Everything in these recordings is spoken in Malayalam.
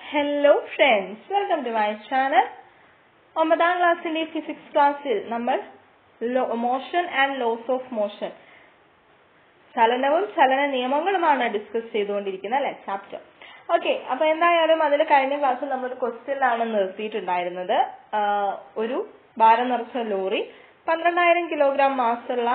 Hello friends welcome to my channel ഒമ്പതാം ക്ലാസ്സിന്റെ ഫിസിക്സ് ക്ലാസ്സിൽ നമ്മൾ motion and laws of motion ചലനവും ചലന നിയമങ്ങളുമാണ് ഡിസ്കസ് ചെയ്തുകൊണ്ടിരിക്കുന്നത് അല്ലെ ചാപ്റ്റർ ഓക്കെ അപ്പൊ എന്തായാലും അതിൽ കഴിഞ്ഞ ക്ലാസ്സിൽ നമ്മളൊരു ക്വസ്റ്റ്യനിലാണ് നിർത്തിയിട്ടുണ്ടായിരുന്നത് ആഹ് ഒരു ഭാരം നിറച്ച ലോറി പന്ത്രണ്ടായിരം കിലോഗ്രാം മാസുള്ള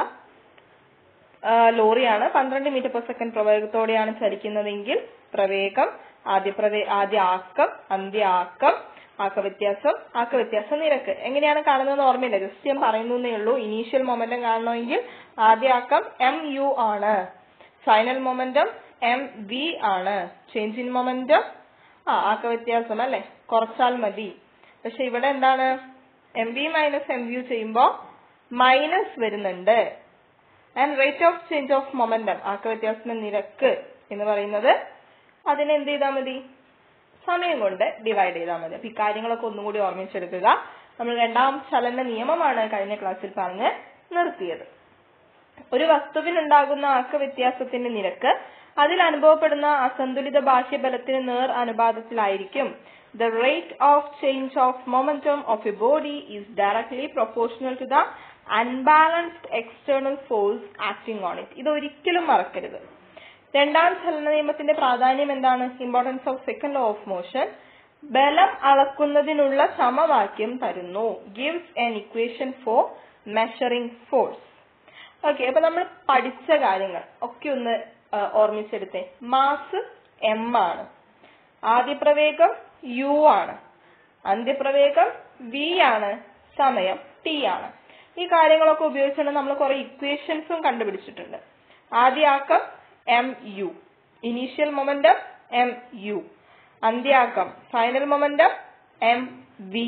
ആഹ് ലോറിയാണ് പന്ത്രണ്ട് മീറ്റർ പെർ സെക്കൻഡ് പ്രവേഗത്തോടെയാണ് ചലിക്കുന്നതെങ്കിൽ പ്രവേഗം ആദ്യ പ്രവേ ആദ്യ ആക്കം അന്ത്യ ആക്കം ആക്ക വ്യത്യാസം ആക്ക വ്യത്യാസ നിരക്ക് എങ്ങനെയാണ് കാണുന്നതെന്ന് ഓർമ്മയില്ല ജസ്റ്റ് ഞാൻ പറയുന്നേ ഉള്ളൂ ഇനീഷ്യൽ മൊമെന്റം കാണണമെങ്കിൽ ആദ്യ ആക്കം എം യു ആണ് ഫൈനൽ മൊമെന്റം എം വി ആണ് ചേഞ്ച് ഇൻ മൊമെന്റം ആ ആക്ക വ്യത്യാസം അല്ലെ കുറച്ചാൽ മതി പക്ഷെ ഇവിടെ എന്താണ് M V minus M U ചെയ്യുമ്പോൾ മൈനസ് വരുന്നുണ്ട് and rate of change of momentum ആക്ക വ്യത്യാസത്തിന്റെ നിരക്ക് എന്ന് പറയുന്നത് അതിനെ എന്ത് ചെയ്താൽ മതി സമയം കൊണ്ട് ഡിവൈഡ് ചെയ്താൽ മതി അപ്പൊ ഇക്കാര്യങ്ങളൊക്കെ ഒന്നും കൂടി ഓർമ്മിച്ചെടുക്കുക നമ്മൾ രണ്ടാം ചലന നിയമമാണ് കഴിഞ്ഞ ക്ലാസ്സിൽ പറഞ്ഞ് നിർത്തിയത് ഒരു വസ്തുവിനുണ്ടാകുന്ന ആക്ക വ്യത്യാസത്തിന്റെ നിരക്ക് അതിൽ അനുഭവപ്പെടുന്ന അസന്തുലിത ബാഹ്യബലത്തിന് നേർ അനുപാതത്തിലായിരിക്കും The rate of change of momentum of a body is directly proportional to the unbalanced external force acting on it. ഇത് ഒരിക്കലും മറക്കരുത് രണ്ടാം ചലന നിയമത്തിന്റെ പ്രാധാന്യം എന്താണ് importance of second law of motion ബലം അളക്കുന്നതിനുള്ള സമവാക്യം തരുന്നു gives an equation for measuring force okay അപ്പൊ നമ്മൾ പഠിച്ച കാര്യങ്ങൾ ഒക്കെ ഒന്ന് ഓർമ്മിച്ചെടുത്തേ മാസ് എം ആണ് ആദ്യ പ്രവേഗം യു ആണ് അന്ത്യപ്രവേഗം വി ആണ് സമയം ടി ആണ് ഈ കാര്യങ്ങളൊക്കെ ഉപയോഗിച്ചുകൊണ്ട് നമ്മൾ കുറെ ഇക്വേഷൻസും കണ്ടുപിടിച്ചിട്ടുണ്ട് ആദ്യ ആക്കം M U initial momentum M U അന്ത്യാക്കം ഫൈനൽ മൊമെന്റം എം വി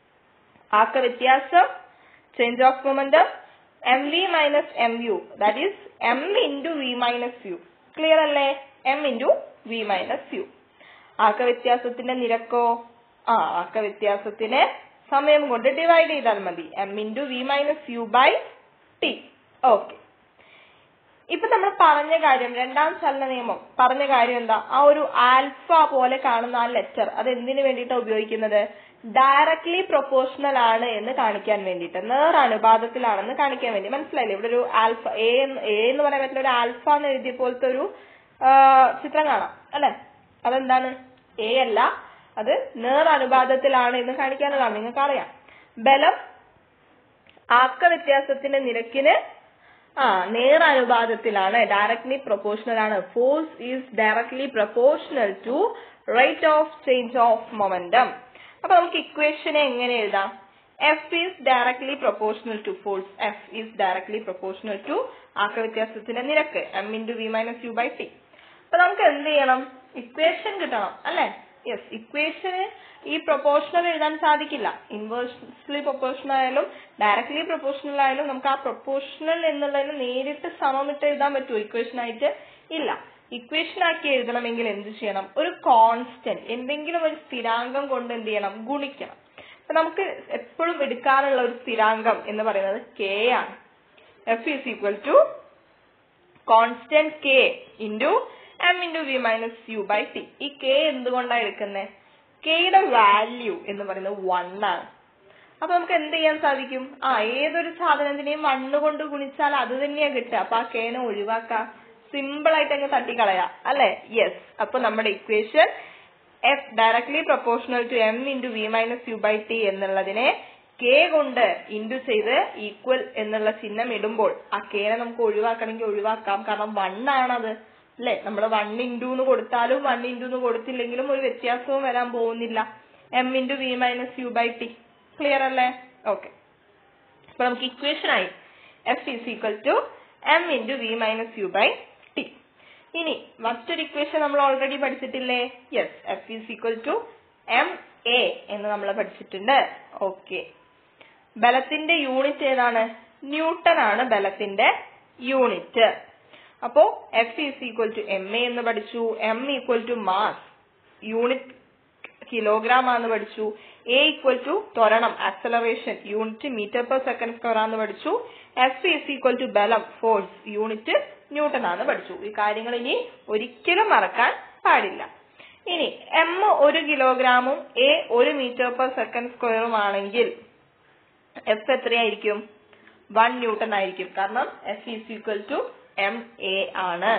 ആക്ക വ്യത്യാസം change of momentum M V minus M U that is M into V minus U clear അല്ലേ M into V minus U ആക്ക വ്യത്യാസത്തിന്റെ നിരക്കോ ആ ആക്ക വ്യത്യാസത്തിന് സമയം കൊണ്ട് ഡിവൈഡ് ചെയ്താൽ മതി M into V minus U by T okay ഇപ്പൊ നമ്മൾ പറഞ്ഞ കാര്യം രണ്ടാം ചലന നിയമം പറഞ്ഞ കാര്യം എന്താ ആ ഒരു ആൽഫ പോലെ കാണുന്ന ആ ലെറ്റർ അത് എന്തിനു വേണ്ടിയിട്ടാണ് ഉപയോഗിക്കുന്നത് ഡയറക്ട്ലി പ്രൊപ്പോർഷണൽ ആണ് എന്ന് കാണിക്കാൻ വേണ്ടിയിട്ട് നേർ അനുപാതത്തിലാണെന്ന് കാണിക്കാൻ വേണ്ടി മനസ്സിലായില്ലേ ഇവിടെ ഒരു ആൽഫ എ എ എന്ന് പറയാൻ പറ്റില്ല ഒരു ആൽഫ എന്ന് എഴുതിയ പോലത്തെ ഒരു ചിത്രം കാണാം അല്ലെ അതെന്താണ് എ അല്ല അത് നേർ അനുപാതത്തിലാണ് എന്ന് കാണിക്കാനുള്ളതാണ് നിങ്ങൾക്ക് അറിയാം ബലം ആക്ക വ്യത്യാസത്തിന്റെ നിരക്കിന് ആ നേർ അനുപാതത്തിലാണ് ഡയറക്ട്ലി പ്രൊപ്പോർഷണൽ ആണ് force is directly proportional to rate of change of momentum അപ്പൊ നമുക്ക് ഇക്വേഷനെ എങ്ങനെ എഴുതാം F is directly proportional to force F is directly proportional to ആക്ക വ്യത്യാസത്തിന്റെ നിരക്ക് M into V minus U by T അപ്പൊ നമുക്ക് എന്ത് ചെയ്യണം ഇക്വേഷൻ കിട്ടണം അല്ലെ യെസ് ഇക്വേഷന് ഈ പ്രൊപ്പോർഷണൽ എഴുതാൻ സാധിക്കില്ല ഇൻവേഴ്സ്ലി പ്രൊപ്പോർഷണൽ ആയാലും ഡയറക്ട്ലി പ്രൊപ്പോർഷണൽ ആയാലും നമുക്ക് ആ പ്രൊപ്പോർഷണൽ എന്നുള്ളതിന് നേരിട്ട് സമമിട്ട് എഴുതാൻ പറ്റുമോ ഇക്വേഷൻ ആയിട്ട് ഇല്ല ഇക്വേഷൻ ആക്കി എഴുതണമെങ്കിൽ എന്ത് ചെയ്യണം ഒരു കോൺസ്റ്റന്റ് എന്തെങ്കിലും ഒരു സ്ഥിരാങ്കം കൊണ്ട് എന്ത് ചെയ്യണം ഗുണിക്കണം അപ്പൊ നമുക്ക് എപ്പോഴും എടുക്കാനുള്ള ഒരു സ്ഥിരാങ്കം എന്ന് പറയുന്നത് കെ ആണ് F is equal to constant K into M into V minus U by T ഈ കെ എന്തുകൊണ്ടാണ് എടുക്കുന്നത് കെയുടെ വാല്യൂ എന്ന് പറയുന്നത് വൺ ആണ് അപ്പൊ നമുക്ക് എന്ത് ചെയ്യാൻ സാധിക്കും ആ ഏതൊരു സാധനത്തിനെയും വണ്ണ് കൊണ്ട് ഗുണിച്ചാൽ അത് തന്നെയാ കിട്ടുക അപ്പൊ ആ കേനെ ഒഴിവാക്കാം സിമ്പിൾ ആയിട്ട് അങ്ങ് തട്ടിക്കളയാം അല്ലെ യെസ് അപ്പൊ നമ്മുടെ equation F directly proportional to M into V minus U by T എന്നുള്ളതിനെ കെ കൊണ്ട് ഇൻറ്റു ചെയ്ത് ഈക്വൽ എന്നുള്ള ചിഹ്നം ഇടുമ്പോൾ ആ കേനെ നമുക്ക് ഒഴിവാക്കണമെങ്കിൽ ഒഴിവാക്കാം കാരണം വൺ ആണത് അല്ലെ നമ്മൾ വൺ ഇൻറ്റു എന്ന് കൊടുത്താലും വൺ ഇൻറ്റു എന്ന് കൊടുത്തില്ലെങ്കിലും ഒരു വ്യത്യാസവും വരാൻ പോകുന്നില്ല M into V minus U by T clear അല്ലേ ഓക്കെ അപ്പൊ നമുക്ക് ഇക്വേഷൻ ആയി F is equal to M into V minus U by T ഇനി മറ്റൊരു ഇക്വേഷൻ നമ്മൾ ഓൾറെഡി പഠിച്ചിട്ടില്ലേ yes F is equal to M A എന്ന് നമ്മൾ പഠിച്ചിട്ടുണ്ട് ഓക്കെ ബലത്തിന്റെ യൂണിറ്റ് ഏതാണ് ന്യൂട്ടൺ ആണ് ബലത്തിന്റെ യൂണിറ്റ് അപ്പോ F is equal to M A എന്ന് പഠിച്ചു M equal to mass unit kilogram ആണെന്ന് പഠിച്ചു എ ഈക്വൽ ടു ത്വരണം acceleration unit metre per second square ആണെന്ന് പഠിച്ചു എഫ് ഈസ് ഈക്വൽ ടു ബലം ഫോഴ്സ് യൂണിറ്റ് ന്യൂട്ടൺ ആണെന്ന് പഠിച്ചു ഈ കാര്യങ്ങൾ ഇനി ഒരിക്കലും മറക്കാൻ പാടില്ല ഇനി എം ഒരു കിലോഗ്രാമും എ ഒരു മീറ്റർ പെർ സെക്കൻഡ് സ്ക്വയറും ആണെങ്കിൽ എഫ് എത്രയായിരിക്കും വൺ ന്യൂട്ടൺ ആയിരിക്കും കാരണം F is equal to M A ആണ്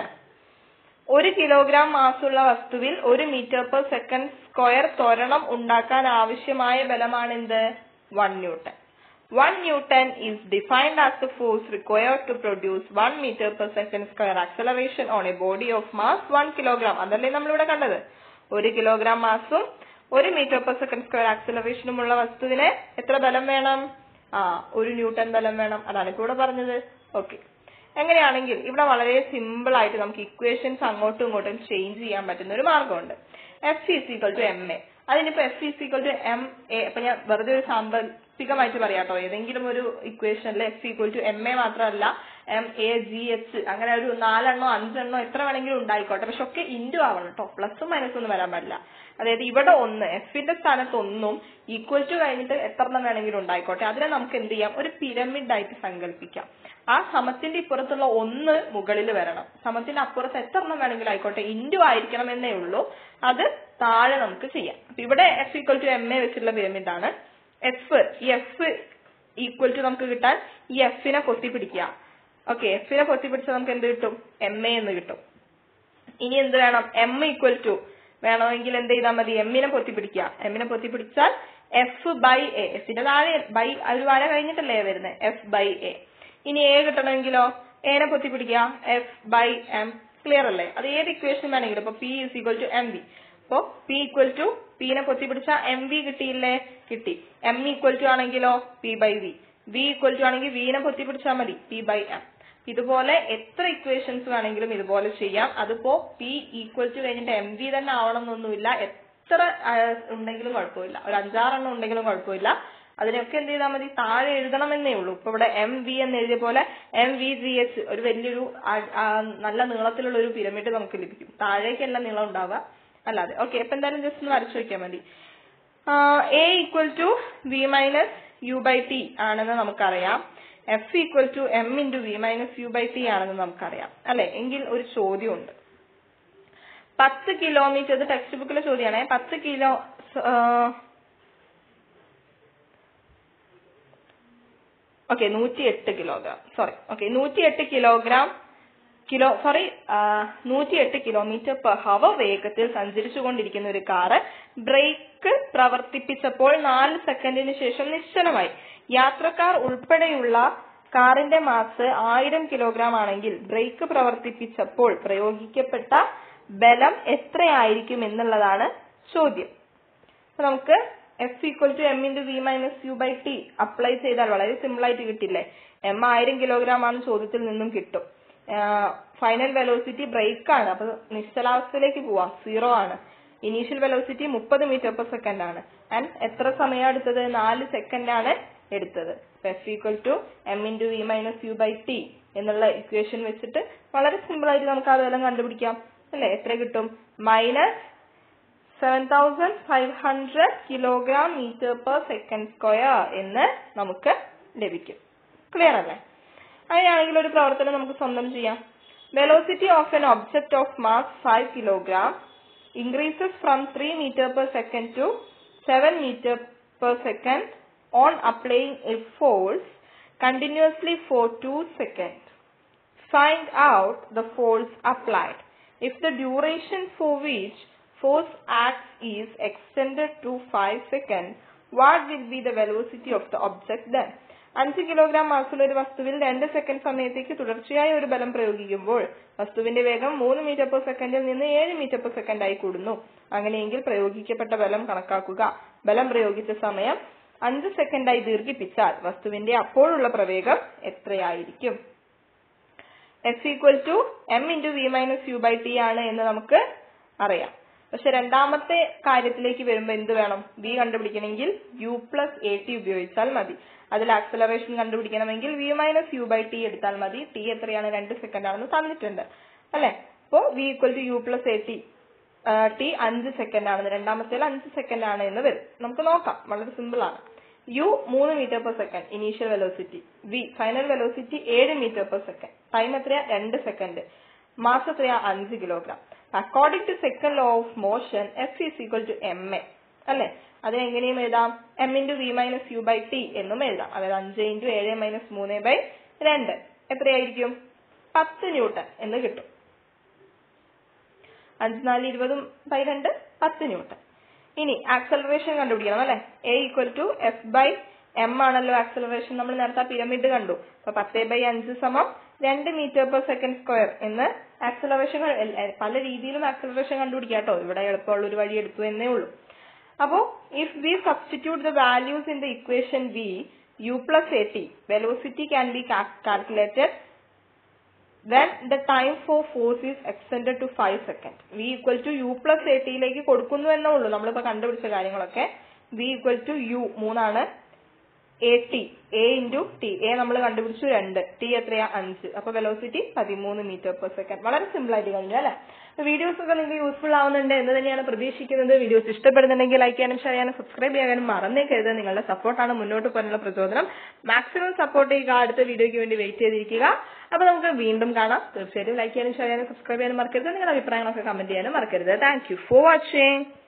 ഒരു കിലോഗ്രാം മാസുള്ള വസ്തുവിൽ ഒരു മീറ്റർ പെർ സെക്കൻഡ് സ്ക്വയർ ത്വരണം ഉണ്ടാക്കാൻ ആവശ്യമായ ബലമാണ് എന്ത് one newton one newton is defined as the force required to produce one metre per second square acceleration on a body of mass one kilogram അതല്ലേ നമ്മളിവിടെ കണ്ടത് ഒരു കിലോഗ്രാം മാസും ഒരു മീറ്റർ പെർ സെക്കൻഡ് സ്ക്വയർ ആക്സലറേഷനുമുള്ള വസ്തുവിന് എത്ര ബലം വേണം ആ ഒരു ന്യൂട്ടൺ ബലം വേണം അതാണ് ഇപ്പോൾ ഇവിടെ പറഞ്ഞത് ഓക്കെ എങ്ങനെയാണെങ്കിൽ ഇവിടെ വളരെ സിമ്പിൾ ആയിട്ട് നമുക്ക് ഇക്വേഷൻസ് അങ്ങോട്ടും ഇങ്ങോട്ടും ചേഞ്ച് ചെയ്യാൻ പറ്റുന്ന ഒരു മാർഗമുണ്ട് F is equal to M A അതിനിപ്പോ F is equal to M A അപ്പൊ ഞാൻ വെറുതെ ഒരു സാമ്പത്തികമായിട്ട് പറയാട്ടോ ഏതെങ്കിലും ഒരു ഇക്വേഷനിൽ F equal to M A മാത്രമല്ല എം എ ജി എച്ച് അങ്ങനെ ഒരു നാലെണ്ണോ അഞ്ചെണ്ണോ എത്ര വേണമെങ്കിലും ഉണ്ടായിക്കോട്ടെ പക്ഷെ ഒക്കെ ഇൻഡു ആവണം കേട്ടോ പ്ലസും മൈനസും ഒന്നും വരാൻ പാടില്ല അതായത് ഇവിടെ ഒന്ന് എഫിന്റെ സ്ഥാനത്ത് ഒന്നും ഈക്വൽ ടു കഴിഞ്ഞിട്ട് എത്ര എണ്ണം വേണമെങ്കിലും ഉണ്ടായിക്കോട്ടെ അതിനെ നമുക്ക് എന്ത് ചെയ്യാം ഒരു പിരമിഡ് ആയിട്ട് സങ്കല്പിക്കാം ആ സമത്തിന്റെ ഇപ്പുറത്തുള്ള ഒന്ന് മുകളിൽ വരണം സമത്തിന്റെ അപ്പുറത്ത് എത്ര എണ്ണം വേണമെങ്കിലും ആയിക്കോട്ടെ ഇൻഡു ആയിരിക്കണം എന്നേ ഉള്ളൂ അത് താഴെ നമുക്ക് ചെയ്യാം അപ്പൊ ഇവിടെ F equal to M A വെച്ചിട്ടുള്ള പിരമിഡ് ആണ് എഫ് ഈ എഫ് ഈക്വൽ ടു നമുക്ക് കിട്ടാൻ ഈ എഫിനെ കൊത്തിപ്പിടിക്കുക ഓക്കെ എഫിനെ കൊത്തിപ്പിടിച്ചാൽ നമുക്ക് എന്ത് കിട്ടും എം എ എന്ന് കിട്ടും ഇനി എന്ത് വേണം എം ഈക്വൽ ടു വേണമെങ്കിൽ എന്ത് ചെയ്താൽ മതി എമ്മിനെ പൊത്തിപ്പിടിക്കുക എമ്മിനെ പൊത്തിപ്പിടിച്ചാൽ എഫ് ബൈ എ എഫിന്റെ താഴെ ബൈ ഒരു വര കഴിഞ്ഞിട്ടല്ലേ വരുന്നത് എഫ് ബൈ എ ഇനി എ കിട്ടണമെങ്കിലോ എനെ പൊത്തിപ്പിടിക്കുക എഫ് ബൈ എം ക്ലിയർ അല്ലേ അത് ഏത് ഇക്വേഷൻ വേണമെങ്കിലും ഇപ്പൊ P is equal to M V അപ്പോ പി ഈക്വൽ ടു പിനെ പൊത്തിപ്പിടിച്ച എം വി കിട്ടിയില്ലേ കിട്ടി എം ഈക്വൽ ടു ആണെങ്കിലോ P by V V equal to ആണെങ്കിൽ വിനെ പൊത്തിപ്പിടിച്ചാൽ മതി പി ബൈ എം ഇതുപോലെ എത്ര ഇക്വേഷൻസ് വേണമെങ്കിലും ഇതുപോലെ ചെയ്യാം അതിപ്പോ പി ഈക്വൽ ടു കഴിഞ്ഞിട്ട് എം വി തന്നെ ആവണം എന്നൊന്നുമില്ല എത്ര ആ, ഉണ്ടെങ്കിലും കുഴപ്പമില്ല ഒരു അഞ്ചാറെണ്ണം ഉണ്ടെങ്കിലും കുഴപ്പമില്ല അതിനൊക്കെ എന്ത് ചെയ്താൽ മതി താഴെ എഴുതണമെന്നേ ഉള്ളൂ ഇപ്പൊ ഇവിടെ എം വി എന്ന് എഴുതിയ പോലെ എം വി ജി എച്ച് ഒരു വലിയൊരു ആ- ആ നല്ല നീളത്തിലുള്ള ഒരു പിരമിഡ് നമുക്ക് ലഭിക്കും താഴേക്കല്ല നീളം ഉണ്ടാവുക അല്ലാതെ ഓക്കെ അപ്പൊ എന്തായാലും ജസ്റ്റ് ഒന്ന് വരച്ചു നോക്കിയാൽ മതി A equal to V minus U by T ആണെന്ന് നമുക്കറിയാം F equal to M into V minus U by T ആണെന്ന് നമുക്കറിയാം അല്ലെ എങ്കിൽ ഒരു ചോദ്യമുണ്ട് പത്ത് കിലോമീറ്റർ ഇത് ടെക്സ്റ്റ് ബുക്കിലെ ചോദ്യമാണേ പത്ത് കിലോ ഓക്കെ നൂറ്റി എട്ട് കിലോഗ്രാം സോറി ഓക്കെ നൂറ്റി എട്ട് കിലോഗ്രാം കിലോ സോറി നൂറ്റി എട്ട് കിലോമീറ്റർ പെർ ഹവർ വേഗത്തിൽ സഞ്ചരിച്ചുകൊണ്ടിരിക്കുന്ന ഒരു കാറ് ബ്രേക്ക് പ്രവർത്തിപ്പിച്ചപ്പോൾ നാല് സെക്കൻഡിന് ശേഷം നിശ്ചലമായി യാത്രക്കാർ ഉൾപ്പെടെയുള്ള കാറിന്റെ മാസ് ആയിരം കിലോഗ്രാം ആണെങ്കിൽ ബ്രേക്ക് പ്രവർത്തിപ്പിച്ചപ്പോൾ പ്രയോഗിക്കപ്പെട്ട ബലം എത്രയായിരിക്കും എന്നുള്ളതാണ് ചോദ്യം അപ്പൊ നമുക്ക് F equal to M into V minus U by T apply ചെയ്താൽ വളരെ സിമ്പിൾ ആയിട്ട് കിട്ടില്ലേ എം ആയിരം കിലോഗ്രാം ആണ് ചോദ്യത്തിൽ നിന്നും കിട്ടും ഫൈനൽ വെലോസിറ്റി ബ്രേക്ക് ആണ് അപ്പൊ നിശ്ചലാവസ്ഥയിലേക്ക് പോവാം സീറോ ആണ് ഇനീഷ്യൽ വെലോസിറ്റി മുപ്പത് മീറ്റർ പെർ സെക്കൻഡ് ആണ് ആൻഡ് എത്ര സമയം എടുത്തത് നാല് സെക്കൻഡ് ആണ് എടുത്തത് F equal to M into V minus U by T എന്നുള്ള ഇക്വേഷൻ വെച്ചിട്ട് വളരെ സിമ്പിൾ ആയിട്ട് നമുക്ക് ആ ബലം കണ്ടുപിടിക്കാം അല്ലെ എത്ര കിട്ടും minus seven thousand five hundred kilogram metre per second square എന്ന് നമുക്ക് ലഭിക്കും ക്ലിയർ അല്ലേ അങ്ങനെയാണെങ്കിൽ ഒരു പ്രവർത്തനം നമുക്ക് സ്വന്തം ചെയ്യാം velocity of an object of mass five kilogram increases from 3 meter per second to 7 meter per second on applying a force continuously for 2 seconds. Find out the force applied. If the duration for which force acts is extended to 5 seconds, what will be the velocity of the object then? അഞ്ച് കിലോഗ്രാം മാസുള്ള ഒരു വസ്തുവിൽ രണ്ട് സെക്കൻഡ് സമയത്തേക്ക് തുടർച്ചയായ ഒരു ബലം പ്രയോഗിക്കുമ്പോൾ വസ്തുവിന്റെ വേഗം മൂന്ന് മീറ്റർ പെർ സെക്കൻഡിൽ നിന്ന് ഏഴ് മീറ്റർ പെർ സെക്കൻഡ് ആയി കൂടുന്നു അങ്ങനെയെങ്കിൽ പ്രയോഗിക്കപ്പെട്ട ബലം കണക്കാക്കുക ബലം പ്രയോഗിച്ച സമയം അഞ്ച് സെക്കൻഡായി ദീർഘിപ്പിച്ചാൽ വസ്തുവിന്റെ അപ്പോഴുള്ള പ്രവേഗം എത്രയായിരിക്കും S equal to M into V minus U by T ആണ് എന്ന് നമുക്ക് അറിയാം പക്ഷെ രണ്ടാമത്തെ കാര്യത്തിലേക്ക് വരുമ്പോൾ എന്ത് വേണം വി കണ്ടുപിടിക്കണമെങ്കിൽ യു പ്ലസ് എ ടി ഉപയോഗിച്ചാൽ മതി അതിൽ ആക്സലറേഷൻ കണ്ടുപിടിക്കണമെങ്കിൽ V minus U by T എടുത്താൽ മതി ടി എത്രയാണ് രണ്ട് സെക്കൻഡ് ആണെന്ന് തന്നിട്ടുണ്ട് അല്ലെ അപ്പോ V equal to U plus A T T അഞ്ച് സെക്കൻഡ് ആണെന്ന് രണ്ടാമത്തേൽ അഞ്ച് സെക്കൻഡ് ആണ് എന്ന് വരും നമുക്ക് നോക്കാം വളരെ സിമ്പിൾ ആണ് യു മൂന്ന് metre per second initial velocity V final velocity ഏഴ് മീറ്റർ പെർ സെക്കൻഡ് ടൈം എത്രയാ രണ്ട് സെക്കൻഡ് മാസ് എത്രയാ അഞ്ച് kilogram according to second law of motion F is equal to M A അല്ലെ അതിനെങ്ങനെയും എഴുതാം M into V minus U by T എന്നും എഴുതാം അതായത് അഞ്ച് ഇൻറ്റു ഏഴ് മൈനസ് മൂന്ന് ബൈ രണ്ട് എത്രയായിരിക്കും പത്ത് ന്യൂട്ടൺ എന്ന് കിട്ടും അഞ്ച് നാല് ഇരുപതും ബൈ രണ്ട് പത്ത് ന്യൂട്ടൺ ഇനി ആക്സലറേഷൻ കണ്ടുപിടിക്കണം അല്ലെ A equal to F by M ആണല്ലോ ആക്സലറേഷൻ നമ്മൾ നേരത്തെ പിരമിഡ് കണ്ടു അപ്പൊ പത്ത് ബൈ അഞ്ച് സമം രണ്ട് മീറ്റർ പെർ സെക്കൻഡ് സ്ക്വയർ എന്ന് ആക്സലറേഷൻ പല രീതിയിലും ആക്സലറേഷൻ കണ്ടുപിടിക്കാം കേട്ടോ ഇവിടെ എളുപ്പമുള്ള ഒരു വഴി എടുത്തു എന്നേ ഉള്ളൂ അപ്പോ if we substitute the values in the equation V U plus A T velocity can be calculated then the time for force is extended to 5 second v equal to u plus at യിലേക്ക് കൊടുക്കുന്നു എന്നേ ഉള്ളൂ നമ്മളിപ്പോ കണ്ടുപിടിച്ച കാര്യങ്ങളൊക്കെ v equal to u മൂന്നാണ് a t a into t a നമ്മൾ കണ്ടുപിടിച്ചു രണ്ട് ടി എത്രയാ അഞ്ച് അപ്പൊ വെലോസിറ്റി പതിമൂന്ന് മീറ്റർ പെർ സെക്കൻഡ് വളരെ സിമ്പിൾ ആയിട്ട് കഴിഞ്ഞു അല്ലെ വീഡിയോസ് ഒക്കെ നിങ്ങൾക്ക് യൂസ്ഫുൾ ആവുന്നുണ്ട് എന്ന് തന്നെയാണ് പ്രതീക്ഷിക്കുന്നത് വീഡിയോസ് ഇഷ്ടപ്പെടുന്നുണ്ടെങ്കിൽ ലൈക്ക് ചെയ്യാനും ഷെയർ ചെയ്യാനും സബ്സ്ക്രൈബ് ചെയ്യാനും മറന്നേക്കരുത് നിങ്ങളുടെ സപ്പോർട്ടാണ് മുന്നോട്ട് പോകാനുള്ള പ്രചോദനം മാക്സിമം സപ്പോർട്ട് ചെയ്യുക അടുത്ത വീഡിയോയ്ക്ക് വേണ്ടി വെയിറ്റ് ചെയ്തിരിക്കുക അപ്പൊ നമുക്ക് വീണ്ടും കാണാം തീർച്ചയായിട്ടും ലൈക്ക് ചെയ്യാനും ഷെയർ ചെയ്യാനും സബ്സ്ക്രൈബ് ചെയ്യാനും മറക്കരുത് നിങ്ങളുടെ അഭിപ്രായങ്ങളൊക്കെ കമന്റ് ചെയ്യാനും മറക്കരുത് താങ്ക് യു ഫോർ വാച്ചിങ്